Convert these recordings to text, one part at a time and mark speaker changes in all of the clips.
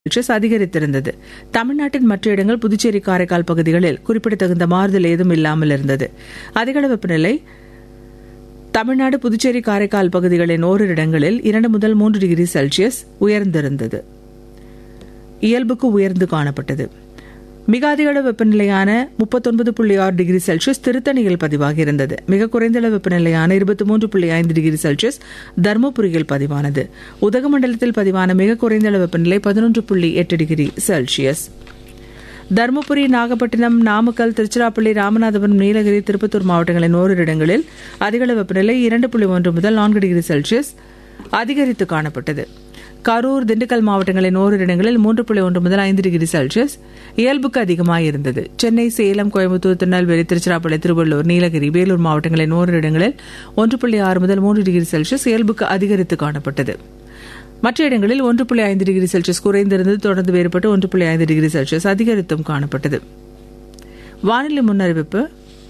Speaker 1: Celsius அதிகரித்திருந்தது தமிழ்நாட்டின் மற்ற இடங்கள் புதுச்சேரி காரைக்கால் பகுதிகளில் குறிப்பிடத்தகுந்த மாறுதல் ஏதும் இல்லாமல் இருந்தது அதிகள வெப்பநிலை தமிழ்நாடு புதுச்சேரி காரைக்கால் பகுதிகளின் ஓரிரு இடங்களில் இரண்டு முதல் மூன்று டிகிரி செல்சியஸ் உயர்ந்திருந்தது இயல்புக்கு உயர்ந்து காணப்பட்டது மிக அதிக அளவு வெப்பநிலையான முப்பத்தொன்பது புள்ளி ஆறு டிகிரி செல்சியஸ் திருத்தணியில் பதிவாகியிருந்தது மிக குறைந்த அளவு வெப்பநிலையான இருபத்தி மூன்று புள்ளி ஐந்து டிகிரி செல்சியஸ் தருமபுரியில் பதிவானது உதகமண்டலத்தில் பதிவான மிக குறைந்த அளவு வெப்பநிலை பதினொன்று புள்ளி எட்டு டிகிரி செல்சியஸ் தருமபுரி நாகப்பட்டினம் நாமக்கல் திருச்சிராப்பள்ளி ராமநாதபுரம் நீலகிரி திருப்பத்தூர் மாவட்டங்களின் ஓரிரு இடங்களில் அதிகளவு வெப்பநிலை இரண்டு புள்ளி ஒன்று முதல் நான்கு டிகிரி செல்சியஸ் அதிகரித்து காணப்பட்டது கரூர் திண்டுக்கல் மாவட்டங்களின் ஓரிரு இடங்களில் மூன்று புள்ளி ஒன்று முதல் ஐந்து டிகிரி செல்சியஸ் இயல்புக்கு அதிகமாக இருந்தது சென்னை சேலம் கோயம்புத்தூர் திருநெல்வேலி திருச்சிராப்பள்ளி திருவள்ளூர் நீலகிரி வேலூர் மாவட்டங்களின் ஓரிரு இடங்களில் ஒன்று புள்ளி ஆறு முதல் மூன்று டிகிரி செல்சியஸ் இயல்புக்கு அதிகரித்து காணப்பட்டது மற்ற இடங்களில் ஒன்று புள்ளி ஐந்து டிகிரி செல்சியஸ் குறைந்திருந்தது தொடர்ந்து வேறுபட்டு ஒன்று புள்ளி ஐந்து டிகிரி செல்சியஸ் அதிகரித்தும் காணப்பட்டது வானிலை முன்னறிவிப்பு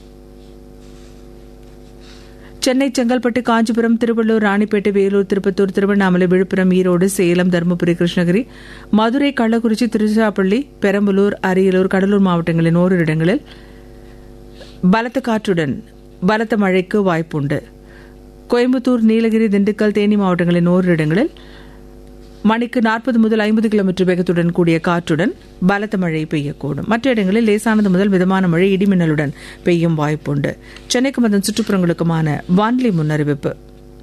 Speaker 1: சென்னை செங்கல்பட்டு காஞ்சிபுரம் திருவள்ளூர் ராணிப்பேட்டை வேலூர் திருப்பத்தூர் திருவண்ணாமலை விழுப்புரம் ஈரோடு சேலம் தருமபுரி கிருஷ்ணகிரி மதுரை கள்ளக்குறிச்சி திருச்சிராப்பள்ளி பெரம்பலூர் அரியலூர் கடலூர் மாவட்டங்களின் ஓரிரு இடங்களில் பலத்த காற்றுடன் பலத்த மழைக்கு வாய்ப்புண்டு கோயம்புத்தூர் நீலகிரி திண்டுக்கல் தேனி மாவட்டங்களின் ஓரிரு இடங்களில் மணிக்கு நாற்பது முதல் ஐம்பது கிலோமீட்டர் வேகத்துடன் கூடிய காற்றுடன் பலத்த மழை பெய்யக்கூடும் மற்ற இடங்களில் லேசானது முதல் மிதமான மழை இடிமின்னலுடன் பெய்யும் வாய்ப்புண்டு சென்னைக்கும் அதன் சுற்றுப்புறங்களுக்குமான வானிலை முன்னறிவிப்பு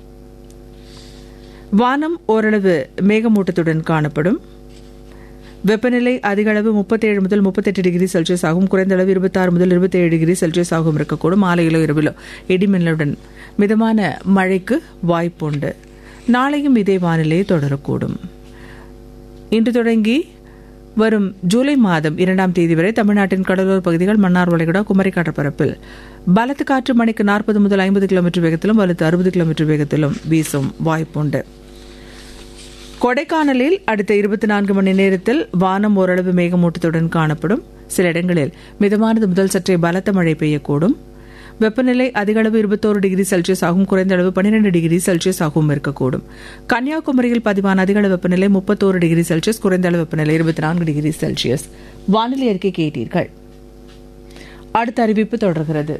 Speaker 1: வானம் ஓரளவு மேகமூட்டத்துடன் காணப்படும் வெப்பநிலை அதிக அளவு முப்பத்தேழு முதல் முப்பத்தெட்டு டிகிரி செல்சியஸ் ஆகும் குறைந்த அளவு இருபத்தாறு முதல் இருபத்தேழு டிகிரி செல்சியஸ் ஆகும் இருக்கக்கூடும் மாலையிலோ இரவிலோ இடிமின்னலுடன் மிதமான மழைக்கு வாய்ப்புண்டு நாளையும் இதே வானிலை தொடரக்கூடும் இன்று தொடங்கி வரும் ஜூலை மாதம் இரண்டாம் தேதி வரை தமிழ்நாட்டின் கடலோர பகுதிகள் மன்னார் வளைகுடா குமரி கடற்பரப்பில் பலத்த காற்று மணிக்கு நாற்பது முதல் ஐம்பது கிலோமீட்டர் வேகத்திலும் வலுத்து அறுபது கிலோமீட்டர் வேகத்திலும் வீசும் வாய்ப்புண்டு கொடைக்கானலில் அடுத்த இருபத்தி நான்கு மணி நேரத்தில் வானம் ஓரளவு மேகமூட்டத்துடன் காணப்படும் சில இடங்களில் மிதமானது முதல் சற்றே பலத்த மழை பெய்யக்கூடும் வெப்பநிலை அதிக அளவு இருபத்தோரு டிகிரி செல்சியஸ் ஆகும் குறைந்த அளவு பன்னிரண்டு டிகிரி செல்சியஸ் ஆகவும் இருக்கக்கூடும் கன்னியாகுமரியில் பதிவான அதிக அளவு வெப்பநிலை முப்பத்தோரு டிகிரி செல்சியஸ் குறைந்த அளவு வெப்பநிலை இருபத்தி நான்கு டிகிரி செல்சியஸ் வானிலை அறிக்கை கேட்டீர்கள் அடுத்த அறிவிப்பு தொடர்கிறது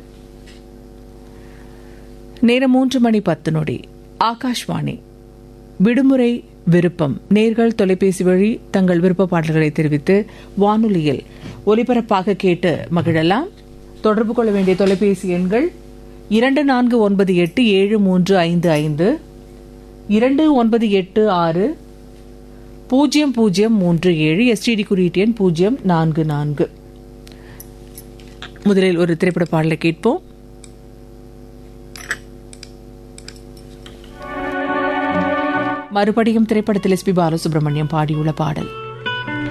Speaker 1: நேரம் மூன்று மணி பத்து நொடி ஆகாஷ்வாணி விடுமுறை விருப்பம் நேர்கள் தொலைபேசி வழி தங்கள் விருப்ப பாடல்களை தெரிவித்து வானொலியில் ஒலிபரப்பாக கேட்டு மகிழலாம் தொடர்பு கொள்ள வேண்டிய தொலைபேசி எண்கள் இரண்டு நான்கு ஒன்பது எட்டு ஏழு மூன்று ஐந்து ஐந்து இரண்டு ஒன்பது எட்டு ஆறு பூஜ்ஜியம் பூஜ்ஜியம் மூன்று ஏழு எஸ்டிடி குறியீட்டு எண் பூஜ்ஜியம் நான்கு நான்கு முதலில் ஒரு திரைப்பட பாடலை கேட்போம் மறுபடியும் திரைப்படத்தில் எஸ் பி பாலசுப்ரமணியம் பாடியுள்ள பாடல்